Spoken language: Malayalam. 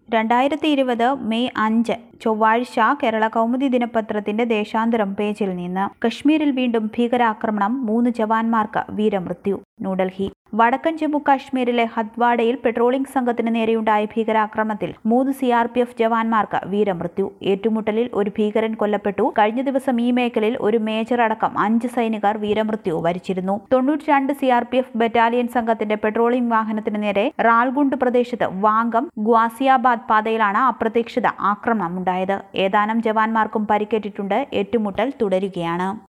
രണ്ടായിരത്തി ഇരുപത് മെയ് അഞ്ച് ചൊവ്വാഴ്ച കേരള കൗമുദി ദിനപത്രത്തിന്റെ ദേശാന്തരം പേജിൽ നിന്ന് കശ്മീരിൽ വീണ്ടും ഭീകരാക്രമണം മൂന്ന് ജവാന്മാർക്ക് വീരമൃത്യു ന്യൂഡൽഹി വടക്കൻ ജമ്മു കാശ്മീരിലെ ഹദ്വാഡയിൽ പെട്രോളിംഗ് സംഘത്തിന് നേരെയുണ്ടായ ഭീകരാക്രമണത്തിൽ മൂന്ന് സി ആർ പി എഫ് ജവാന്മാർക്ക് വീരമൃത്യു ഏറ്റുമുട്ടലിൽ ഒരു ഭീകരൻ കൊല്ലപ്പെട്ടു കഴിഞ്ഞ ദിവസം ഈ മേഖലയിൽ ഒരു മേജർ അടക്കം അഞ്ച് സൈനികർ വീരമൃത്യു വരിച്ചിരുന്നു തൊണ്ണൂറ്റി രണ്ട് C R P F battalion സംഘത്തിന്റെ പെട്രോളിംഗ് വാഹനത്തിന് നേരെ റാൽഗുണ്ട് പ്രദേശത്ത് വാങ്കം ഗ്വാസിയാബാദ് പാതയിലാണ് അപ്രതീക്ഷിത ആക്രമണം ഉണ്ടായത് ഏതാനും ജവാന്മാർക്കും പരിക്കേറ്റിട്ടുണ്ട് ഏറ്റുമുട്ടൽ തുടരുകയാണ്